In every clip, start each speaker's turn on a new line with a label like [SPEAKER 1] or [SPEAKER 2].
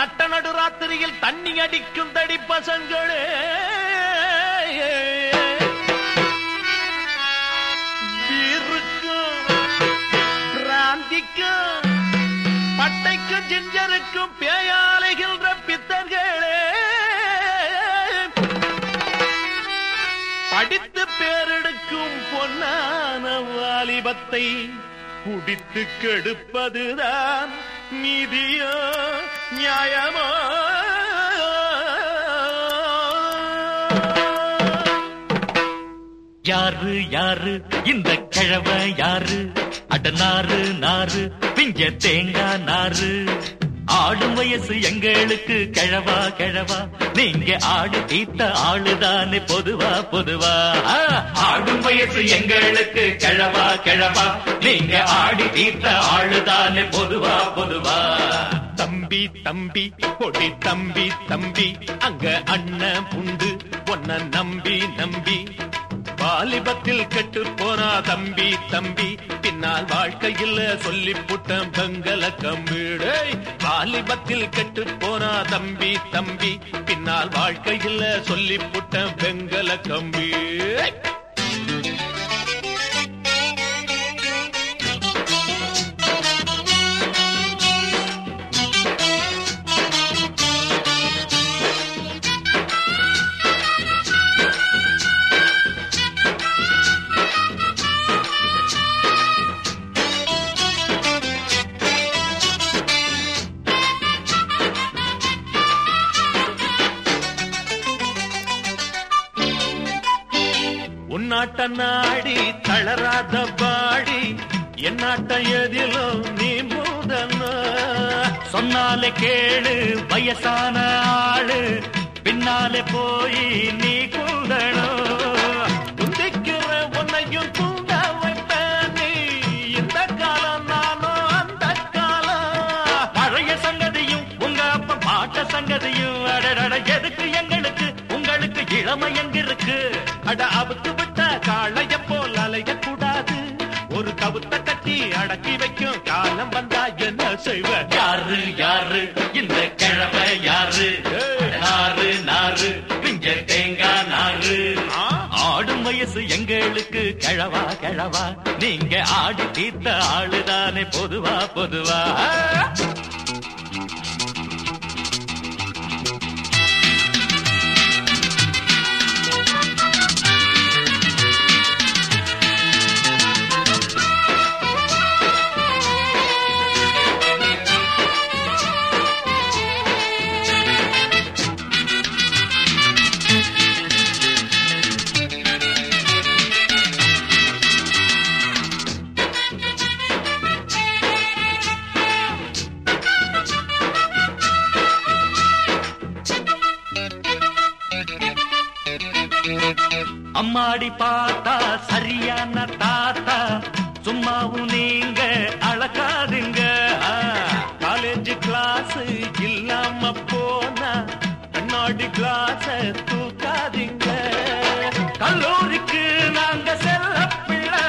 [SPEAKER 1] நட்ட நடுராத்திரியில் தண்ணி அடிக்கும் தடி பசங்களே பீருக்கும் பிராந்திக்கும் பட்டைக்கும் ஜிஞ்சருக்கும் பேயாலைகின்ற பித்தர்களே படித்து பேரெடுக்கும் பொன்னான வாலிபத்தை குடித்து கெடுப்பதுதான் நீதியோ நியாயமோ
[SPEAKER 2] யாரு யாரு இந்த கிழவ யாரு அட நாறு நாறு பிஞ்ச தேங்காய் நாறு ஆடும் வயசு எங்களுக்கு கிழவா கிழவா நீங்க ஆடு தீத்த ஆளுதானே பொதுவா பொதுவா ஆ, ஆடும் வயசு எங்களுக்கு கிழவா கிழவா நீங்க ஆடி தீத்த ஆளுதானே பொதுவா பொதுவா
[SPEAKER 1] தம்பி தம்பி கொடி தம்பி தம்பி அங்க அண்ணன் புண்டு உன்ன நம்பி நம்பி வாலிபத்தில் கெட்டு போனா தம்பி தம்பி பின்னால் வாழ்க்கையில் சொல்லி புட்டம் பெங்கல கம்பிடே வாலிபத்தில் கெட்டு போனா தம்பி தம்பி பின்னால் வாழ்க்கையில் சொல்லி புட்டம் பெங்கல கம்பி உன்னாட்ட நாடி தளராத பாடி என்னாட்ட எதிலோ நீ மூதன
[SPEAKER 2] சொன்னாலே கேளு வயசான ஆளு பின்னாலே போய் நீ கூடணும்
[SPEAKER 1] துண்டிக்கிற உன்னையும் தூண்ட வைப்பேன் நீ இந்த காலம் நானும் அந்த காலம்
[SPEAKER 2] பழைய சங்கதியும் உங்க அப்பா பாட்ட சங்கதியும் அடடட எதுக்கு எங்களுக்கு உங்களுக்கு இளமை எங்க இருக்கு
[SPEAKER 1] அட அவுத்து விட்ட காளைய போல் அலைய கூடாது ஒரு கவுத்த கட்டி அடக்கி வைக்கும் காலம் வந்தா என்ன செய்வ
[SPEAKER 2] யாரு யாரு இந்த கிழமை யாரு நாறு நாறு பிஞ்ச தேங்காய் நாறு
[SPEAKER 1] ஆ?
[SPEAKER 2] ஆடும் வயசு எங்களுக்கு கிழவா கிழவா நீங்க ஆடி தீர்த்த ஆளுதானே பொதுவா பொதுவா அம்மாடி பார்த்தா சரியான தாத்தா சும்மாவும் நீங்க அழகாதுங்க
[SPEAKER 1] காலேஜ் கிளாஸ் இல்லாம போனா கண்ணாடி கிளாஸ் தூக்காதீங்க
[SPEAKER 2] கல்லூரிக்கு நாங்க செல்ல பிள்ளை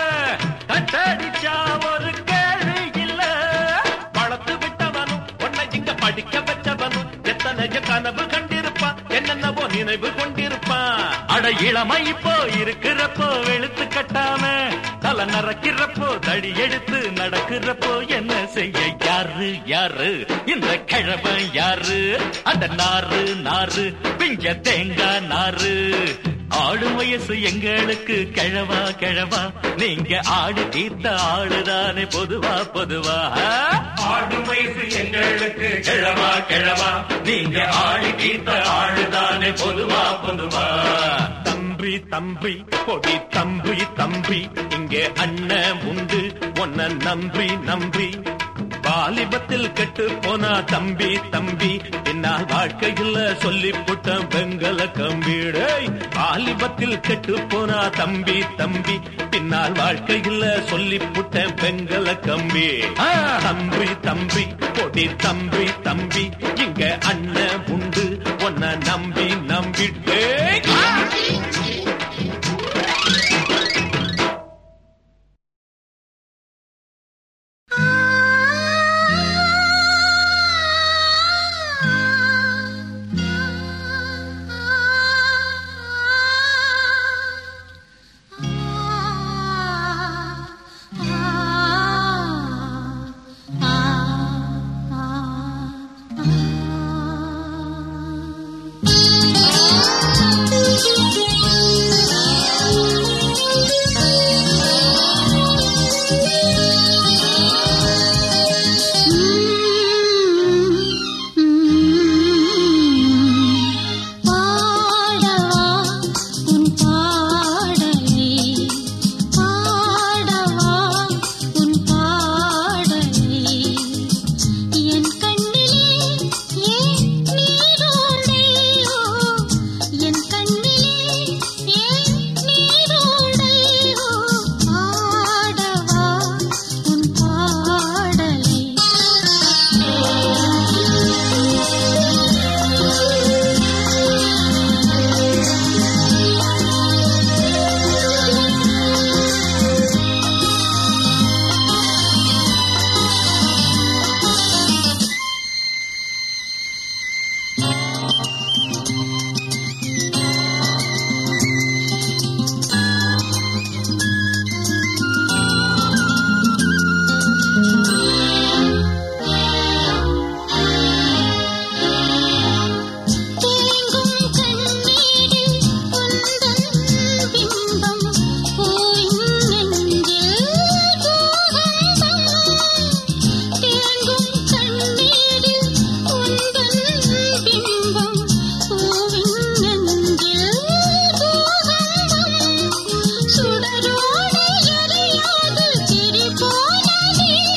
[SPEAKER 2] கட்டடிச்சா ஒரு கேள்வி இல்ல
[SPEAKER 1] வளர்த்து விட்டவனும் உன்னை இங்க படிக்க வச்சவனும் எத்தனைய கனவு கண்டிருப்பான் என்னென்னவோ நினைவு கொண்டிருப்பான்
[SPEAKER 2] அட இளமை இப்போ இருக்கிறப்போ வெளுத்து கட்டாம தலை நறக்கிறப்போ தடி எடுத்து நடக்கிறப்போ என்ன செய்ய யாரு யாரு இந்த கிழமை யாரு அந்த நாறு நாறு பிஞ்ச தேங்காய் நாறு ஆடும் வயசு எங்களுக்கு கிழவா கிழவா நீங்க ஆடு தீர்த்த ஆளுதானே பொதுவா பொதுவா ஆடும் வயசு எங்களுக்கு கிழவா கிழவா நீங்க ஆடி தீர்த்த ஆளுதானே பொதுவா பொதுவா
[SPEAKER 1] தம்பி தம்பி கொடி தம்பி தம்பி இங்கே அண்ணன் உண்டு உன்னை நம்பி நம்பி வாலிபத்தில் கெட்டு போனா தம்பி தம்பி பின்னால் வாழ்க்கையில் சொல்லி புட்ட பெங்கல கம்பிடே வாலிபத்தில் கெட்டு போனா தம்பி தம்பி பின்னால் வாழ்க்கையில் சொல்லி புட்ட பெங்கல கம்பி ஆ, தம்பி தம்பி கொடி தம்பி தம்பி இங்க அண்ணன் உண்டு உன்னை நம்பி நம்பிட்டே